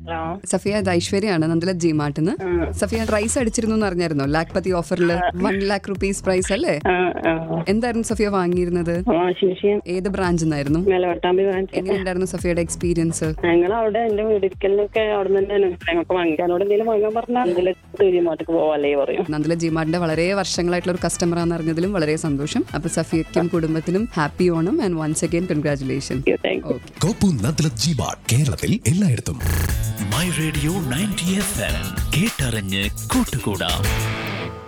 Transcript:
hello Safiya ഇത് ഐശ്വര്യാണ് നന്ദല ജി മാർട്ടിന്ന് സഫിയ റൈസ് അടിച്ചിരുന്നു എന്ന് അറിഞ്ഞായിരുന്നോ ലാക്പതി ഓഫറിൽ വൺ ലാക്ക് റുപ്പീസ് പ്രൈസ് അല്ലേ ആ ആ എന്തായിരുന്നു സഫിയ വാങ്ങിയിരുന്നത് വാഷിംഗ് മെഷീൻ ഏത് ബ്രാഞ്ചിൽ നിന്നായിരുന്നു മേലവട്ടാമ്പി ബ്രാഞ്ച് എങ്ങനെയുണ്ടായിരുന്നു സഫിയയുടെ എക്സ്പീരിയൻസ് ഞങ്ങൾ അവിടെ എന്റെ വീടിരിക്കലിനൊക്കെ അവിടെ നിന്ന് തന്നെയാണ് ഞങ്ങൾക്ക് വാങ്ങിക്കാനോട് എന്തെങ്കിലും വാങ്ങാൻ പറഞ്ഞാൽ ഇതിൽ മാട്ടിക്ക് പോവാല്ലേ പറയും നന്ദല ജി മാർട്ടിന്റെ വളരെ വർഷങ്ങളായിട്ടുള്ള ഒരു കസ്റ്റമർ ആണെന്ന് അറിഞ്ഞതിലും വളരെ സന്തോഷം അപ്പൊ സഫിയയ്ക്കും കുടുംബത്തിനും happy Onam and once again congratulation thank you okay കോപ്പു നദ്ലത് ജി ബാർ കേരളത്തിൽ എല്ലായിടത്തും my radio ninety F M കേട്ടറിഞ്ഞ് കൂട്ടുകൂടാം